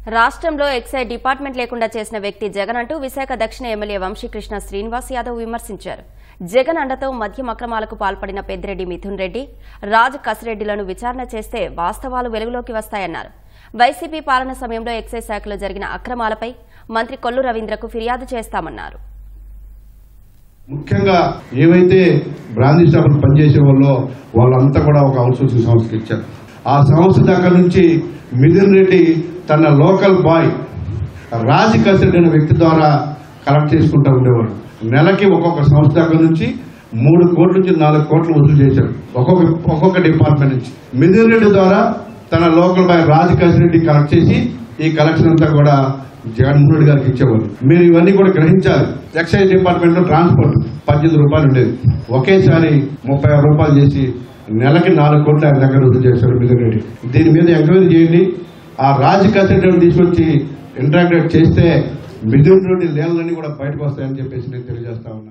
రాష్ట్రంలో excise department లేకుండా చేసిన వ్యక్తి జగన్ అంటూ విశాఖ దక్షిణ ఎమ్మెల్యే వంశీకృష్ణ శ్రీనివాస్ యాదవ్ విమర్శించారు జగన్ అండతో మద్యం అక్రమాలకు పాల్పడిన పెద్దిరెడ్డి మిథున్ రెడ్డి రాజ్ కసిరెడ్డిలను విచారణ చేస్తే వాస్తవాలు వెలుగులోకి వస్తాయన్నారు వైసీపీ పాలన సమయంలో ఎక్సైజ్ శాఖలో జరిగిన అక్రమాలపై మంత్రి కొల్లు రవీంద్రకు ఫిర్యాదు చేస్తామన్నారు ముఖ్యంగా ఏవైతే బ్రాందీ షాపులు పనిచేసే వాళ్ళో వాళ్ళంతా కూడా ఒక అవుట్సోర్సింగ్ సంస్థకి ఇచ్చారు ఆ సంస్థ దగ్గర నుంచి మిథున్ రెడ్డి తన లోకల్ బాయ్ రాజి కసిరెడ్డి అనే వ్యక్తి ద్వారా కలెక్ట్ చేసుకుంటూ ఉండేవాడు నెలకి ఒక్కొక్క సంస్థ దగ్గర నుంచి మూడు కోట్ల నుంచి నాలుగు కోట్లు వసూలు చేశారు ఒక్కొక్క ఒక్కొక్క డిపార్ట్మెంట్ నుంచి మిథున్ రెడ్డి ద్వారా తన local boy Raji Kasireddy collect చేసి ఈ కలెక్షన్ అంతా కూడా జగన్మోహన్ రెడ్డి గారికి ఇచ్చేవారు మీరు ఇవన్నీ కూడా గ్రహించాలి ఎక్సైజ్ డిపార్ట్మెంట్ లో ట్రాన్స్పోర్ట్ పద్దెనిమిది రూపాయలు ఉండేది ఒకేసారి ముప్పై ఆరు రూపాయలు చేసి నెలకి నాలుగు కోట్లు ఆయన దగ్గర వసూలు చేశారు మిథున్ రెడ్డి దీని మీద ఎంక్వైరీ చేయండి ఆ రాజు కసెట్ తీసుకొచ్చి ఇంటరాక్టెడ్ చేస్తే మిథున్ రెడ్డి లేళ్ళన్నీ కూడా బయటకు వస్తాయని చెప్పేసి నేను తెలియజేస్తా ఉన్నాను